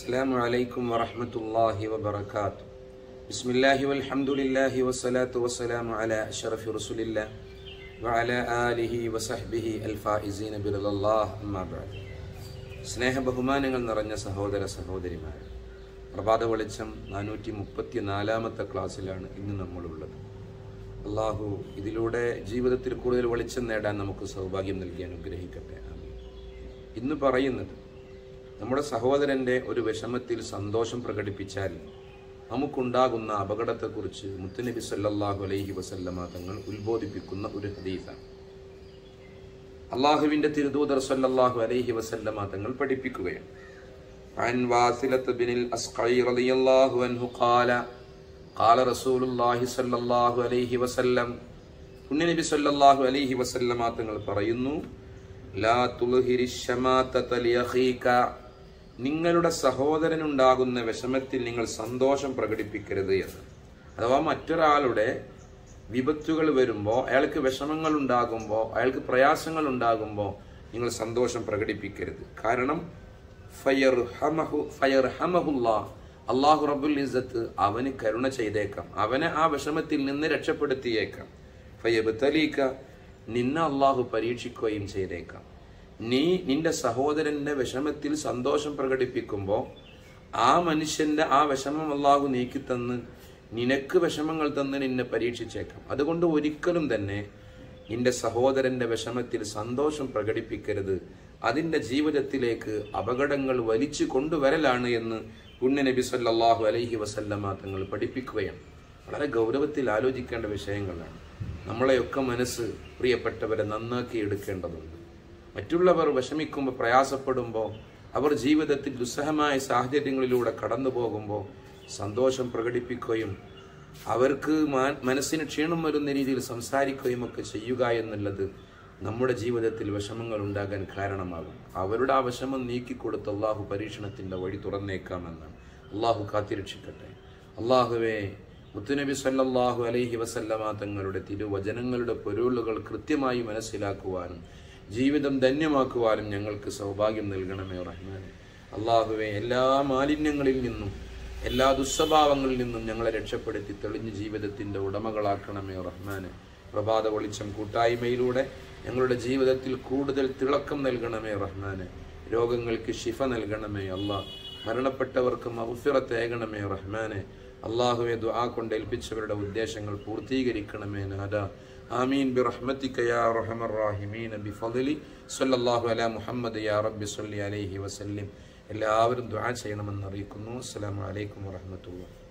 السلام عليكم ورحمة الله وبركاته بسم الله والحمد لله والصلاة والسلام على أشرف رسول الله وعلى آله وصحبه الفائزين برضا الله أما بعد സ്നേഹ ബഹുമാനങ്ങൾ നിറഞ്ഞ സഹോദര സഹോദരിമാർ പ്രഭാത വെളിച്ചം നാനൂറ്റി മുപ്പത്തി നാലാമത്തെ ക്ലാസ്സിലാണ് ഇന്ന് നമ്മളുള്ളത് അള്ളാഹു ഇതിലൂടെ ജീവിതത്തിൽ കൂടുതൽ വെളിച്ചം നേടാൻ നമുക്ക് സൗഭാഗ്യം നൽകി അനുഗ്രഹിക്കട്ടെ ആമീൻ. ഇന്ന് പറയുന്നത് നമ്മുടെ സഹോദരന്റെ ഒരു വിഷമത്തിൽ സന്തോഷം പ്രകടിപ്പിച്ചാൽ നമുക്കുണ്ടാകുന്ന അപകടത്തെക്കുറിച്ച് മുത്തുനബി സല്ലല്ലാഹു അലൈഹി വസല്ലമ തങ്ങൾ ഉത്ബോധിപ്പിക്കുന്ന ഒരു ഹദീസാണ് അള്ളാഹുവിന്റെ തിരുദൂതർ സല്ലല്ലാഹു അലൈഹി വസല്ലമ തങ്ങൾ പഠിപ്പിക്കുകയാണ് عن واثلة بن الأسقع رضي الله عنه قال قال رسول الله صلى الله عليه وسلم പുണ്യനബി സല്ലല്ലാഹു അലൈഹി വസല്ലമ തങ്ങൾ പറയുന്നു ലാ തുൽഹിരി ശമാത്തത ലിയഖീക നിങ്ങളുടെ സഹോദരനുണ്ടാകുന്ന വിഷമത്തിൽ നിങ്ങൾ സന്തോഷം പ്രകടിപ്പിക്കരുത് എന്ന് അഥവാ മറ്റൊരാളുടെ വിപത്തുകൾ വരുമ്പോൾ അയാൾക്ക് വിഷമങ്ങൾ ഉണ്ടാകുമ്പോൾ അയാൾക്ക് പ്രയാസങ്ങൾ ഉണ്ടാകുമ്പോൾ നിങ്ങൾ സന്തോഷം പ്രകടിപ്പിക്കരുത് കാരണം ഫയർഹമഹു ഫയർഹമഹുല്ലാ അള്ളാഹു റബ്ബുൽ ഇസ്സത്ത് അവന് കരുണ ചെയ്തേക്കാം അവനെ ആ വിഷമത്തിൽ നിന്ന് രക്ഷപ്പെടുത്തിയേക്കാം ഫയബ്തലീക നിന്നെ അള്ളാഹു പരീക്ഷിക്കുകയും ചെയ്തേക്കാം നീ നിന്റെ സഹോദരന്റെ വിഷമത്തിൽ സന്തോഷം പ്രകടിപ്പിക്കുമ്പോൾ ആ മനുഷ്യന്റെ ആ വിഷമം അള്ളാഹു നീക്കിത്തന്ന് നിനക്ക് വിഷമങ്ങൾ തന്ന് നിന്നെ പരീക്ഷിച്ചേക്കാം അതുകൊണ്ട് ഒരിക്കലും തന്നെ നിന്റെ സഹോദരന്റെ വിഷമത്തിൽ സന്തോഷം പ്രകടിപ്പിക്കരുത് അതിന്റെ ജീവിതത്തിലേക്ക് അപകടങ്ങൾ വലിച്ചു കൊണ്ടുവരലാണ് എന്ന് പുണ്യ നബി സല്ലല്ലാഹു അലൈഹി വസല്ലമ തങ്ങൾ പഠിപ്പിക്കുകയാണ് വളരെ ഗൗരവത്തിൽ ആലോചിക്കേണ്ട വിഷയങ്ങളാണ് നമ്മളെയൊക്കെ മനസ്സ് പ്രിയപ്പെട്ടവരെ നന്നാക്കി എടുക്കേണ്ടതുണ്ട് മറ്റുള്ളവർ വിഷമിക്കുമ്പോൾ പ്രയാസപ്പെടുമ്പോൾ അവർ ജീവിതത്തിൽ ദുസ്സഹമായ സാഹചര്യങ്ങളിലൂടെ കടന്നു പോകുമ്പോൾ സന്തോഷം പ്രകടിപ്പിക്കുകയും അവർക്ക് മാ- മനസ്സിന് ക്ഷീണം വരുന്ന രീതിയിൽ സംസാരിക്കുകയും ഒക്കെ ചെയ്യുക എന്നുള്ളത് നമ്മുടെ ജീവിതത്തിൽ വിഷമങ്ങൾ ഉണ്ടാകാൻ കാരണമാകും അവരുടെ ആ വിഷമം നീക്കിക്കൊടുത്ത് അള്ളാഹു പരീക്ഷണത്തിന്റെ വഴി തുറന്നേക്കാമെന്നാണ് അള്ളാഹു കാത്തിരക്ഷിക്കട്ടെ അള്ളാഹുവെ മുത്തുനബി സല്ലല്ലാഹു അലൈഹി വസല്ലമ തങ്ങളുടെ തിരുവചനങ്ങളുടെ പൊരുളുകൾ കൃത്യമായി മനസ്സിലാക്കുവാനും ജീവിതം ധന്യമാക്കുവാനും ഞങ്ങൾക്ക് സൗഭാഗ്യം നൽകണമേ റഹ്മാനെ അള്ളാഹുവെ എല്ലാ മാലിന്യങ്ങളിൽ നിന്നും എല്ലാ ദുസ്വഭാവങ്ങളിൽ നിന്നും ഞങ്ങളെ രക്ഷപ്പെടുത്തി തെളിഞ്ഞ ജീവിതത്തിന്റെ ഉടമകളാക്കണമേ റഹ്മാനെ പ്രഭാത വെളിച്ചം കൂട്ടായ്മയിലൂടെ ഞങ്ങളുടെ ജീവിതത്തിൽ കൂടുതൽ തിളക്കം നൽകണമേ റഹ്മാനെ രോഗങ്ങൾക്ക് ശിഫ നൽകണമേ അള്ളാഹ് മരണപ്പെട്ടവർക്ക് മഹുഫിറത്ത് ഏകണമേ റഹ്മാനെ അള്ളാഹുവെ ദുആ കൊണ്ട് ഏൽപ്പിച്ചവരുടെ ഉദ്ദേശങ്ങൾ പൂർത്തീകരിക്കണമേ നാദ ആമീൻ ബിറഹ്മതിക യാ അർഹമർ റാഹിമീൻ ബിഫദ്ലി സല്ലല്ലാഹു അലാ മുഹമ്മദ് യാ റബ്ബി സ്വല്ലി അലൈഹി വസല്ലം എല്ലാവരും ദുആ ചെയ്യണമെന്ന് അറിയിക്കുന്നു അസ്സലാമു അലൈക്കും വറഹ്മത്തുള്ളാഹി